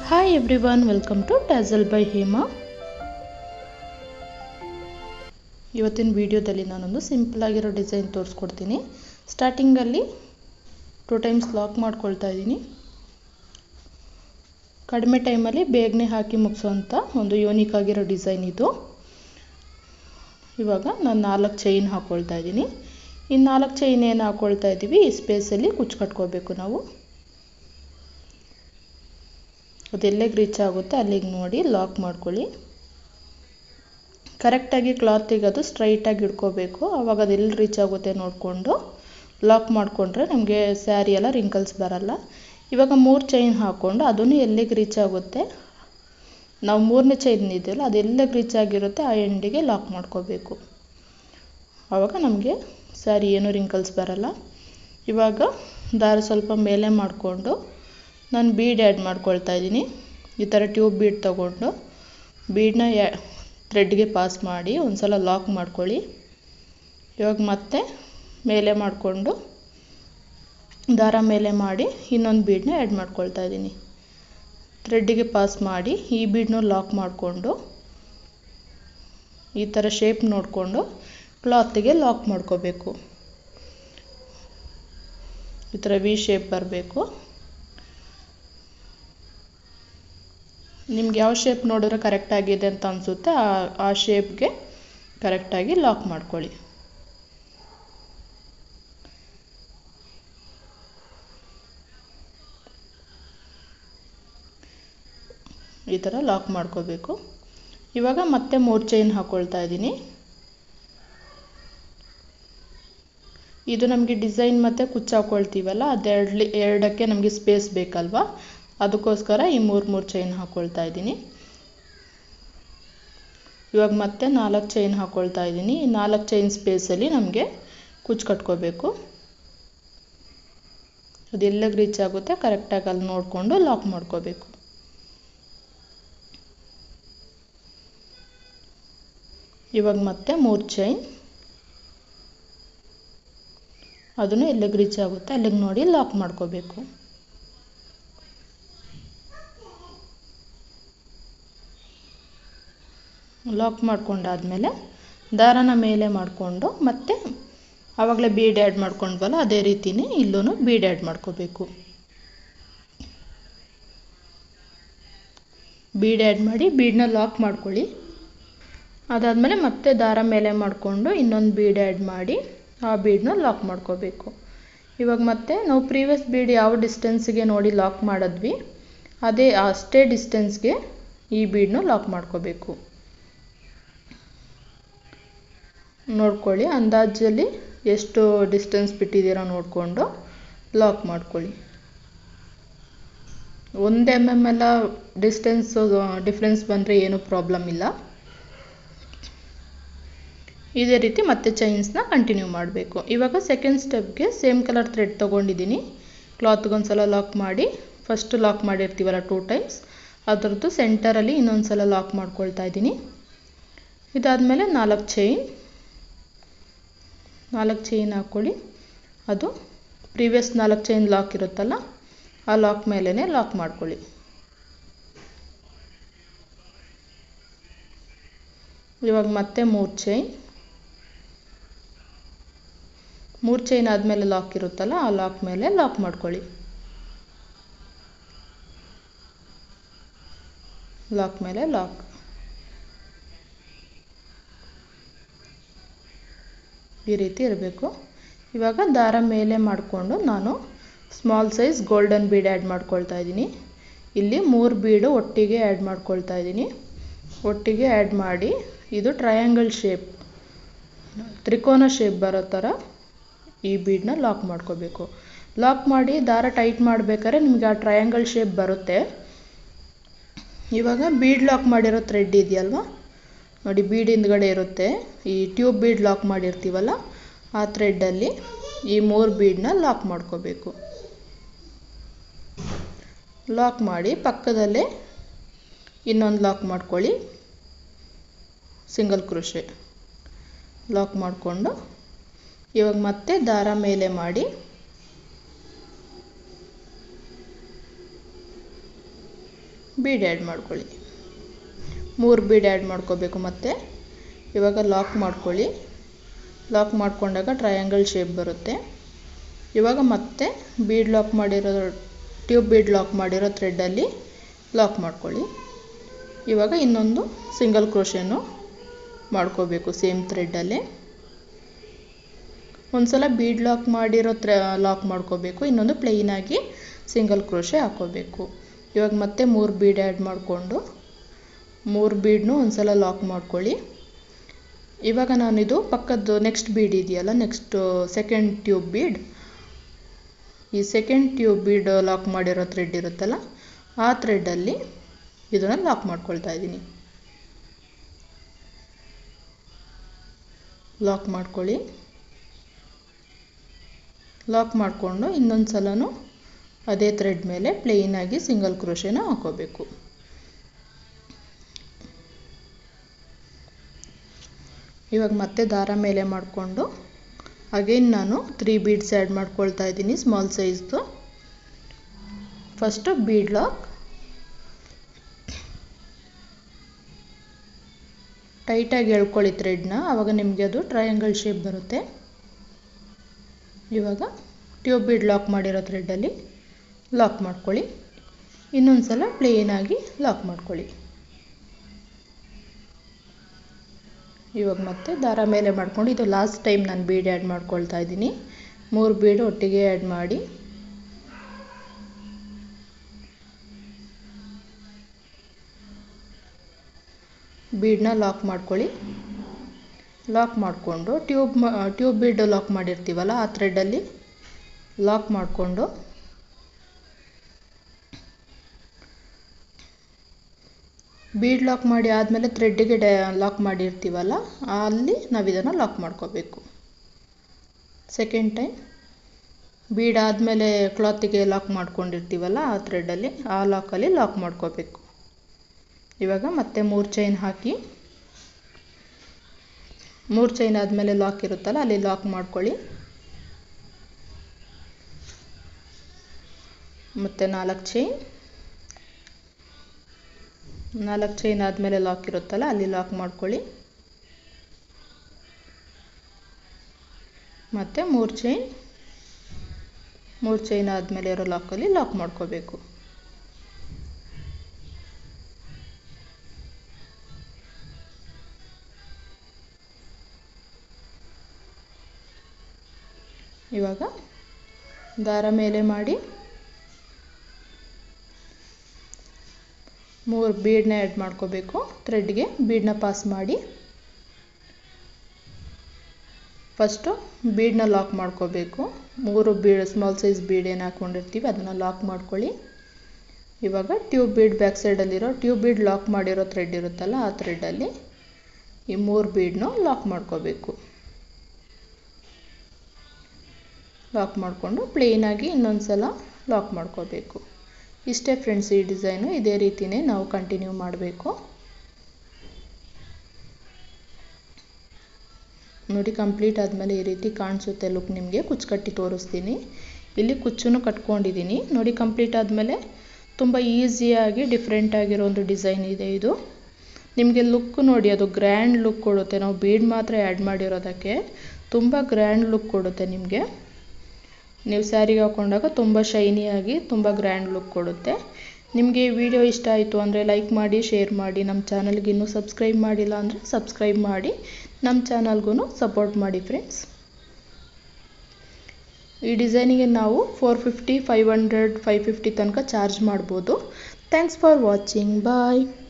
hi everyone welcome to tassel by Hema ಇವತ್ತಿನ ವಿಡಿಯೋದಲ್ಲಿ ನಾನೊಂದು ಸಿಂಪಲ್ ಆಗಿರೋ ಡಿಸೈನ್ ತೋರಿಸ್ಕೊಡ್ತೀನಿ ಸ್ಟಾರ್ಟಿಂಗಲ್ಲಿ ಟೂ ಟೈಮ್ಸ್ ಲಾಕ್ ಮಾಡ್ಕೊಳ್ತಾ ಇದ್ದೀನಿ ಕಡಿಮೆ ಟೈಮಲ್ಲಿ ಬೇಗನೆ ಹಾಕಿ ಮುಗಿಸೋಂಥ ಒಂದು ಯೂನಿಕ್ ಆಗಿರೋ ಡಿಸೈನ್ ಇದು ಇವಾಗ ನಾನು ನಾಲ್ಕು ಚೈನ್ ಹಾಕ್ಕೊಳ್ತಾ ಇದ್ದೀನಿ ಇನ್ನು ನಾಲ್ಕು ಚೈನ್ ಏನು ಹಾಕ್ಕೊಳ್ತಾ ಇದ್ದೀವಿ ಈ ಸ್ಪೇಸಲ್ಲಿ ಕುಚ್ಚು ಕಟ್ಕೋಬೇಕು ನಾವು ಅದೆಲ್ಲಿಗೆ ರೀಚ್ ಆಗುತ್ತೆ ಅಲ್ಲಿಗೆ ನೋಡಿ ಲಾಕ್ ಮಾಡ್ಕೊಳ್ಳಿ ಕರೆಕ್ಟಾಗಿ ಕ್ಲಾತಿಗೆ ಅದು ಸ್ಟ್ರೈಟಾಗಿ ಇಟ್ಕೋಬೇಕು ಆವಾಗ ಅದೆಲ್ಲಿ ರೀಚ್ ಆಗುತ್ತೆ ನೋಡಿಕೊಂಡು ಲಾಕ್ ಮಾಡಿಕೊಂಡ್ರೆ ನಮಗೆ ಸ್ಯಾರಿ ಎಲ್ಲ ರಿಂಕಲ್ಸ್ ಬರಲ್ಲ ಇವಾಗ ಮೂರು ಚೈನ್ ಹಾಕ್ಕೊಂಡು ಅದನ್ನು ಎಲ್ಲಿಗೆ ರೀಚ್ ಆಗುತ್ತೆ ನಾವು ಮೂರನೇ ಚೈನ್ ಇದೆಯಲ್ಲ ಅದು ಎಲ್ಲಿಗೆ ರೀಚ್ ಆಗಿರುತ್ತೆ ಆ ಎಂಡಿಗೆ ಲಾಕ್ ಮಾಡ್ಕೋಬೇಕು ಆವಾಗ ನಮಗೆ ಸ್ಯಾರಿ ಏನೂ ರಿಂಕಲ್ಸ್ ಬರಲ್ಲ ಇವಾಗ ದಾರ ಸ್ವಲ್ಪ ಮೇಲೆ ಮಾಡಿಕೊಂಡು ನಾನು ಬೀಡ್ ಆ್ಯಡ್ ಮಾಡ್ಕೊಳ್ತಾ ಇದ್ದೀನಿ ಈ ಥರ ಟ್ಯೂಬ್ ಬೀಡ್ ತೊಗೊಂಡು ಬೀಡನ್ನ ಯಾ ಥ್ರೆಡ್ಗೆ ಪಾಸ್ ಮಾಡಿ ಒಂದು ಸಲ ಲಾಕ್ ಮಾಡ್ಕೊಳ್ಳಿ ಇವಾಗ ಮತ್ತೆ ಮೇಲೆ ಮಾಡಿಕೊಂಡು ದಾರ ಮೇಲೆ ಮಾಡಿ ಇನ್ನೊಂದು ಬೀಡನ್ನ ಆ್ಯಡ್ ಮಾಡ್ಕೊಳ್ತಾ ಇದ್ದೀನಿ ಥ್ರೆಡ್ಡಿಗೆ ಪಾಸ್ ಮಾಡಿ ಈ ಬೀಡನ್ನೂ ಲಾಕ್ ಮಾಡಿಕೊಂಡು ಈ ಥರ ಶೇಪ್ ನೋಡಿಕೊಂಡು ಕ್ಲಾತಿಗೆ ಲಾಕ್ ಮಾಡ್ಕೋಬೇಕು ಈ ಥರ ವಿ ಶೇಪ್ ಬರಬೇಕು ನಿಮ್ಗೆ ಯಾವ ಶೇಪ್ ನೋಡಿದ್ರೆ ಕರೆಕ್ಟಾಗಿದೆ ಅಂತ ಅನಿಸುತ್ತೆ ಆ ಆ ಶೇಪ್ಗೆ ಕರೆಕ್ಟಾಗಿ ಲಾಕ್ ಮಾಡ್ಕೊಳ್ಳಿ ಈ ಥರ ಲಾಕ್ ಮಾಡ್ಕೋಬೇಕು ಇವಾಗ ಮತ್ತೆ ಮೂರು ಚೈನ್ ಹಾಕ್ಕೊಳ್ತಾ ಇದ್ದೀನಿ ಇದು ನಮಗೆ ಡಿಸೈನ್ ಮತ್ತು ಕುಚ್ಚು ಹಾಕ್ಕೊಳ್ತೀವಲ್ಲ ಅದೆರಡು ಎರಡಕ್ಕೆ ನಮಗೆ ಸ್ಪೇಸ್ ಬೇಕಲ್ವಾ ಅದಕ್ಕೋಸ್ಕರ ಈ ಮೂರು ಮೂರು ಚೈನ್ ಹಾಕ್ಕೊಳ್ತಾ ಇದ್ದೀನಿ ಇವಾಗ ಮತ್ತೆ ನಾಲ್ಕು ಚೈನ್ ಹಾಕ್ಕೊಳ್ತಾ ಇದ್ದೀನಿ ಈ ನಾಲ್ಕು ಚೈನ್ ಸ್ಪೇಸಲ್ಲಿ ನಮಗೆ ಕುಚ್ಚು ಕಟ್ಕೋಬೇಕು ಅದು ಎಲ್ಲಿಗೆ ರೀಚ್ ಆಗುತ್ತೆ ಕರೆಕ್ಟಾಗಿ ಅಲ್ಲಿ ನೋಡಿಕೊಂಡು ಲಾಕ್ ಮಾಡ್ಕೋಬೇಕು ಇವಾಗ ಮತ್ತೆ ಮೂರು ಚೈನ್ ಅದನ್ನು ಎಲ್ಲಿಗೆ ರೀಚ್ ಆಗುತ್ತೆ ಅಲ್ಲಿಗೆ ನೋಡಿ ಲಾಕ್ ಮಾಡ್ಕೋಬೇಕು ಲಾಕ್ ಮಾಡ್ಕೊಂಡಾದಮೇಲೆ ದಾರನ ಮೇಲೆ ಮಾಡಿಕೊಂಡು ಮತ್ತೆ ಆವಾಗಲೇ ಬೀಡ್ ಆ್ಯಡ್ ಮಾಡ್ಕೊಂಡ್ವಲ್ಲ ಅದೇ ರೀತಿಯೇ ಇಲ್ಲೂ ಬೀಡ್ ಆ್ಯಡ್ ಮಾಡ್ಕೋಬೇಕು ಬೀಡ್ ಆ್ಯಡ್ ಮಾಡಿ ಬೀಡನ್ನ ಲಾಕ್ ಮಾಡ್ಕೊಳ್ಳಿ ಅದಾದಮೇಲೆ ಮತ್ತೆ ದಾರ ಮೇಲೆ ಮಾಡಿಕೊಂಡು ಇನ್ನೊಂದು ಬೀಡ್ ಆ್ಯಡ್ ಮಾಡಿ ಆ ಬೀಡನ್ನ ಲಾಕ್ ಮಾಡ್ಕೋಬೇಕು ಇವಾಗ ಮತ್ತೆ ನಾವು ಪ್ರೀವಿಯಸ್ ಬೀಡ್ ಯಾವ ಡಿಸ್ಟೆನ್ಸಿಗೆ ನೋಡಿ ಲಾಕ್ ಮಾಡಿದ್ವಿ ಅದೇ ಅಷ್ಟೇ ಡಿಸ್ಟೆನ್ಸ್ಗೆ ಈ ಬೀಡನ್ನ ಲಾಕ್ ಮಾಡ್ಕೋಬೇಕು ನೋಡ್ಕೊಳ್ಳಿ ಅಂದಾಜಲ್ಲಿ ಎಷ್ಟು ಡಿಸ್ಟೆನ್ಸ್ ಬಿಟ್ಟಿದ್ದೀರಾ ನೋಡಿಕೊಂಡು ಲಾಕ್ ಮಾಡ್ಕೊಳ್ಳಿ ಒಂದು ಎಮ್ ಎಮ್ ಎಲ್ಲ ಡಿಸ್ಟೆನ್ಸು ಡಿಫ್ರೆನ್ಸ್ ಬಂದರೆ ಏನೂ ಪ್ರಾಬ್ಲಮ್ ಇಲ್ಲ ಇದೇ ರೀತಿ ಮತ್ತೆ ಚೈನ್ಸ್ನ ಕಂಟಿನ್ಯೂ ಮಾಡಬೇಕು ಇವಾಗ ಸೆಕೆಂಡ್ ಸ್ಟೆಪ್ಗೆ ಸೇಮ್ ಕಲರ್ ಥ್ರೆಡ್ ತೊಗೊಂಡಿದ್ದೀನಿ ಕ್ಲಾತ್ಗೊಂದು ಸಲ ಲಾಕ್ ಮಾಡಿ ಫಸ್ಟ್ ಲಾಕ್ ಮಾಡಿರ್ತೀವಲ್ಲ ಟೂ ಟೈಮ್ಸ್ ಅದರದ್ದು ಸೆಂಟರಲ್ಲಿ ಇನ್ನೊಂದು ಸಲ ಲಾಕ್ ಮಾಡ್ಕೊಳ್ತಾ ಇದ್ದೀನಿ ಇದಾದಮೇಲೆ ನಾಲ್ಕು ಚೈನ್ ನಾಲ್ಕು ಚೈನ್ ಹಾಕ್ಕೊಳ್ಳಿ ಅದು ಪ್ರೀವಿಯಸ್ ನಾಲ್ಕು ಚೈನ್ ಲಾಕ್ ಇರುತ್ತಲ್ಲ ಆ ಲಾಕ್ ಮೇಲೇ ಲಾಕ್ ಮಾಡ್ಕೊಳ್ಳಿ ಇವಾಗ ಮತ್ತೆ ಮೂರು ಚೈನ್ ಮೂರು ಚೈನ್ ಆದಮೇಲೆ ಲಾಕ್ ಇರುತ್ತಲ್ಲ ಆ ಲಾಕ್ ಮೇಲೆ ಲಾಕ್ ಮಾಡ್ಕೊಳ್ಳಿ ಲಾಕ್ ಮೇಲೆ ಲಾಕ್ ಈ ರೀತಿ ಇರಬೇಕು ಇವಾಗ ದಾರ ಮೇಲೆ ಮಾಡಿಕೊಂಡು ನಾನು small size golden bead add ಮಾಡ್ಕೊಳ್ತಾ ಇದ್ದೀನಿ ಇಲ್ಲಿ ಮೂರು ಬೀಡು ಒಟ್ಟಿಗೆ ಆ್ಯಡ್ ಮಾಡ್ಕೊಳ್ತಾ ಇದ್ದೀನಿ ಒಟ್ಟಿಗೆ ಆ್ಯಡ್ ಮಾಡಿ ಇದು ಟ್ರಯಾಂಗಲ್ ಶೇಪ್ ತ್ರಿಕೋನ ಶೇಪ್ ಬರೋ ಥರ ಈ ಬೀಡನ್ನ ಲಾಕ್ ಮಾಡ್ಕೋಬೇಕು ಲಾಕ್ ಮಾಡಿ ದಾರ ಟೈಟ್ ಮಾಡಬೇಕಾದ್ರೆ ನಿಮಗೆ ಆ ಟ್ರಯಾಂಗಲ್ ಶೇಪ್ ಬರುತ್ತೆ ಇವಾಗ ಬೀಡ್ ಲಾಕ್ ಮಾಡಿರೋ ಥ್ರೆಡ್ ಇದೆಯಲ್ವ ನೋಡಿ ಬೀಡ್ ಹಿಂದ್ಗಡೆ ಇರುತ್ತೆ ಈ ಟ್ಯೂಬ್ ಬೀಡ್ ಲಾಕ್ ಮಾಡಿರ್ತೀವಲ್ಲ ಆ ಥ್ರೆಡ್ಡಲ್ಲಿ ಈ ಮೂರು ಬೀಡನ್ನ ಲಾಕ್ ಮಾಡ್ಕೋಬೇಕು ಲಾಕ್ ಮಾಡಿ ಪಕ್ಕದಲ್ಲೇ ಇನ್ನೊಂದು ಲಾಕ್ ಮಾಡ್ಕೊಳ್ಳಿ ಸಿಂಗಲ್ ಕ್ರೋಶೆ ಲಾಕ್ ಮಾಡಿಕೊಂಡು ಇವಾಗ ಮತ್ತೆ ದಾರ ಮೇಲೆ ಮಾಡಿ ಬೀಡ್ ಆ್ಯಡ್ ಮಾಡ್ಕೊಳ್ಳಿ ಮೂರು ಬೀಡ್ ಆ್ಯಡ್ ಮಾಡ್ಕೋಬೇಕು ಮತ್ತು ಇವಾಗ ಲಾಕ್ ಮಾಡ್ಕೊಳ್ಳಿ ಲಾಕ್ ಮಾಡ್ಕೊಂಡಾಗ ಟ್ರಯಾಂಗಲ್ ಶೇಪ್ ಬರುತ್ತೆ ಇವಾಗ ಮತ್ತೆ ಬೀಡ್ ಲಾಕ್ ಮಾಡಿರೋ ಟ್ಯೂಬ್ ಬೀಡ್ ಲಾಕ್ ಮಾಡಿರೋ ಥ್ರೆಡ್ಡಲ್ಲಿ ಲಾಕ್ ಮಾಡ್ಕೊಳ್ಳಿ ಇವಾಗ ಇನ್ನೊಂದು ಸಿಂಗಲ್ ಕ್ರೋಶೆನು ಮಾಡ್ಕೋಬೇಕು ಸೇಮ್ ಥ್ರೆಡ್ಡಲ್ಲೇ ಒಂದು ಸಲ ಬೀಡ್ ಲಾಕ್ ಮಾಡಿರೋ ಥ್ರ ಲಾಕ್ ಮಾಡ್ಕೋಬೇಕು ಇನ್ನೊಂದು ಪ್ಲೈನಾಗಿ ಸಿಂಗಲ್ ಕ್ರೋಶೆ ಹಾಕ್ಕೋಬೇಕು ಇವಾಗ ಮತ್ತೆ ಮೂರು ಬೀಡ್ ಆ್ಯಡ್ ಮಾಡಿಕೊಂಡು ಮೂರು ಬೀಡ್ನು ಒಂದು ಸಲ ಲಾಕ್ ಮಾಡ್ಕೊಳ್ಳಿ ಇವಾಗ ನಾನಿದು ಪಕ್ಕದ್ದು ನೆಕ್ಸ್ಟ್ ಬೀಡ್ ಇದೆಯಲ್ಲ ನೆಕ್ಸ್ಟು ಸೆಕೆಂಡ್ ಟ್ಯೂಬ್ ಬೀಡ್ ಈ ಸೆಕೆಂಡ್ ಟ್ಯೂಬ್ ಬೀಡ್ ಲಾಕ್ ಮಾಡಿರೋ ಥ್ರೆಡ್ ಇರುತ್ತಲ್ಲ ಆ ಥ್ರೆಡ್ಡಲ್ಲಿ ಇದನ್ನು ಲಾಕ್ ಮಾಡ್ಕೊಳ್ತಾ ಇದ್ದೀನಿ ಲಾಕ್ ಮಾಡ್ಕೊಳ್ಳಿ ಲಾಕ್ ಮಾಡಿಕೊಂಡು ಇನ್ನೊಂದು ಸಲನೂ ಅದೇ ಥ್ರೆಡ್ ಮೇಲೆ ಪ್ಲೇನಾಗಿ ಸಿಂಗಲ್ ಕ್ರೋಶೆನ ಹಾಕೋಬೇಕು ಇವಾಗ ಮತ್ತೆ ದಾರ ಮೇಲೆ ಮಾಡಿಕೊಂಡು ಅಗೈನ್ ನಾನು ತ್ರೀ ಬೀಡ್ಸ್ ಆ್ಯಡ್ ಮಾಡ್ಕೊಳ್ತಾ ಇದ್ದೀನಿ ಸ್ಮಾಲ್ ಸೈಜ್ದು ಫಸ್ಟು ಬೀಡ್ ಲಾಕ್ ಟೈಟಾಗಿ ಎಳ್ಕೊಳ್ಳಿ ಥ್ರೆಡ್ನ ಆವಾಗ ನಿಮಗೆ ಅದು ಟ್ರಯಾಂಗಲ್ ಶೇಪ್ ಬರುತ್ತೆ ಇವಾಗ ಟ್ಯೂಬ್ ಬೀಡ್ ಲಾಕ್ ಮಾಡಿರೋ ಥ್ರೆಡ್ಡಲ್ಲಿ ಲಾಕ್ ಮಾಡ್ಕೊಳ್ಳಿ ಇನ್ನೊಂದು ಸಲ ಪ್ಲೇನಾಗಿ ಲಾಕ್ ಮಾಡ್ಕೊಳ್ಳಿ ಇವಾಗ ಮತ್ತೆ ದಾರ ಮೇಲೆ ಮಾಡ್ಕೊಂಡು ಇದು ಲಾಸ್ಟ್ ಟೈಮ್ ನಾನು ಬೀಡ್ ಆ್ಯಡ್ ಮಾಡ್ಕೊಳ್ತಾ ಇದ್ದೀನಿ ಮೂರು ಬೀಡ್ ಒಟ್ಟಿಗೆ ಆ್ಯಡ್ ಮಾಡಿ ಬೀಡನ್ನ ಲಾಕ್ ಮಾಡ್ಕೊಳ್ಳಿ ಲಾಕ್ ಮಾಡಿಕೊಂಡು ಟ್ಯೂಬ್ ಟ್ಯೂಬ್ ಬೀಡ್ ಲಾಕ್ ಮಾಡಿರ್ತೀವಲ್ಲ ಆ ಥ್ರೆಡ್ಡಲ್ಲಿ ಲಾಕ್ ಮಾಡಿಕೊಂಡು ಬೀಡ್ ಲಾಕ್ ಮಾಡಿ ಆದಮೇಲೆ ಥ್ರೆಡ್ಡಿಗೆ ಡ ಲಾಕ್ ಮಾಡಿರ್ತೀವಲ್ಲ ಅಲ್ಲಿ ನಾವು ಇದನ್ನು ಲಾಕ್ ಮಾಡ್ಕೋಬೇಕು ಸೆಕೆಂಡ್ ಟೈಮ್ ಬೀಡ್ ಆದಮೇಲೆ ಕ್ಲಾತಿಗೆ ಲಾಕ್ ಮಾಡ್ಕೊಂಡಿರ್ತೀವಲ್ಲ ಆ ಥ್ರೆಡ್ಡಲ್ಲಿ ಆ ಲಾಕಲ್ಲಿ ಲಾಕ್ ಮಾಡ್ಕೋಬೇಕು ಇವಾಗ ಮತ್ತೆ ಮೂರು ಚೈನ್ ಹಾಕಿ ಮೂರು ಚೈನ್ ಆದಮೇಲೆ ಲಾಕ್ ಇರುತ್ತಲ್ಲ ಅಲ್ಲಿ ಲಾಕ್ ಮಾಡ್ಕೊಳ್ಳಿ ಮತ್ತು ನಾಲ್ಕು ಚೈನ್ ನಾಲ್ಕು ಚೈನ್ ಆದಮೇಲೆ ಲಾಕ್ ಇರುತ್ತಲ್ಲ ಅಲ್ಲಿ ಲಾಕ್ ಮಾಡ್ಕೊಳ್ಳಿ ಮತ್ತು ಮೂರು ಚೈನ್ ಮೂರು ಚೈನ್ ಆದಮೇಲೆ ಇರೋ ಲಾಕಲ್ಲಿ ಲಾಕ್ ಮಾಡ್ಕೋಬೇಕು ಇವಾಗ ದಾರ ಮೇಲೆ ಮಾಡಿ ಮೂರು ಬೀಡನ್ನ ಆ್ಯಡ್ ಮಾಡ್ಕೋಬೇಕು ಥ್ರೆಡ್ಗೆ ಬೀಡನ್ನ ಪಾಸ್ ಮಾಡಿ ಫಸ್ಟು ಬೀಡನ್ನ ಲಾಕ್ ಮಾಡ್ಕೋಬೇಕು ಮೂರು ಬೀಡ್ ಸ್ಮಾಲ್ ಸೈಜ್ ಬೀಡ್ ಏನು ಹಾಕ್ಕೊಂಡಿರ್ತೀವಿ ಅದನ್ನು ಲಾಕ್ ಮಾಡ್ಕೊಳ್ಳಿ ಇವಾಗ ಟ್ಯೂಬ್ ಬೀಡ್ ಬ್ಯಾಕ್ ಸೈಡಲ್ಲಿರೋ ಟ್ಯೂಬ್ ಬೀಡ್ ಲಾಕ್ ಮಾಡಿರೋ ಥ್ರೆಡ್ ಇರುತ್ತಲ್ಲ ಆ ಥ್ರೆಡ್ಡಲ್ಲಿ ಈ ಮೂರು ಬೀಡನ್ನು ಲಾಕ್ ಮಾಡ್ಕೋಬೇಕು ಲಾಕ್ ಮಾಡಿಕೊಂಡು ಪ್ಲೇನಾಗಿ ಇನ್ನೊಂದು ಸಲ ಲಾಕ್ ಮಾಡ್ಕೋಬೇಕು ಇಷ್ಟೇ ಫ್ರೆಂಡ್ಸ್ ಈ ಡಿಸೈನು ಇದೇ ರೀತಿಯೇ ನಾವು ಕಂಟಿನ್ಯೂ ಮಾಡಬೇಕು ನೋಡಿ ಕಂಪ್ಲೀಟ್ ಆದಮೇಲೆ ಈ ರೀತಿ ಕಾಣಿಸುತ್ತೆ ಲುಕ್ ನಿಮಗೆ ಕುಚ್ಚು ಕಟ್ಟಿ ತೋರಿಸ್ತೀನಿ ಇಲ್ಲಿ ಕುಚ್ಚನ್ನು ಕಟ್ಕೊಂಡಿದ್ದೀನಿ ನೋಡಿ ಕಂಪ್ಲೀಟ್ ಆದಮೇಲೆ ತುಂಬ ಈಸಿಯಾಗಿ ಡಿಫ್ರೆಂಟ್ ಆಗಿರೋ ಒಂದು ಡಿಸೈನ್ ಇದೆ ಇದು ನಿಮಗೆ ಲುಕ್ ನೋಡಿ ಅದು ಗ್ರ್ಯಾಂಡ್ ಲುಕ್ ಕೊಡುತ್ತೆ ನಾವು ಬೀಡ್ ಮಾತ್ರ ಆ್ಯಡ್ ಮಾಡಿರೋದಕ್ಕೆ ತುಂಬ ಗ್ರ್ಯಾಂಡ್ ಲುಕ್ ಕೊಡುತ್ತೆ ನಿಮಗೆ ನೀವು ಸ್ಯಾರಿಗೆ ಹಾಕ್ಕೊಂಡಾಗ ತುಂಬ ಶೈನಿಯಾಗಿ ತುಂಬ ಗ್ರ್ಯಾಂಡ್ ಲುಕ್ ಕೊಡುತ್ತೆ ನಿಮಗೆ ಈ ವಿಡಿಯೋ ಇಷ್ಟ ಆಯಿತು ಅಂದರೆ ಲೈಕ್ ಮಾಡಿ ಶೇರ್ ಮಾಡಿ ನಮ್ಮ ಚಾನಲ್ಗೆ ಇನ್ನೂ ಸಬ್ಸ್ಕ್ರೈಬ್ ಮಾಡಿಲ್ಲ ಅಂದರೆ ಸಬ್ಸ್ಕ್ರೈಬ್ ಮಾಡಿ ನಮ್ಮ ಚಾನಲ್ಗೂ ಸಪೋರ್ಟ್ ಮಾಡಿ ಫ್ರೆಂಡ್ಸ್ ಈ ಡಿಸೈನಿಗೆ ನಾವು four fifty five hundred five fifty ತನಕ ಚಾರ್ಜ್ ಮಾಡ್ಬೋದು ಥ್ಯಾಂಕ್ಸ್ ಫಾರ್ ವಾಚಿಂಗ್ ಬಾಯ್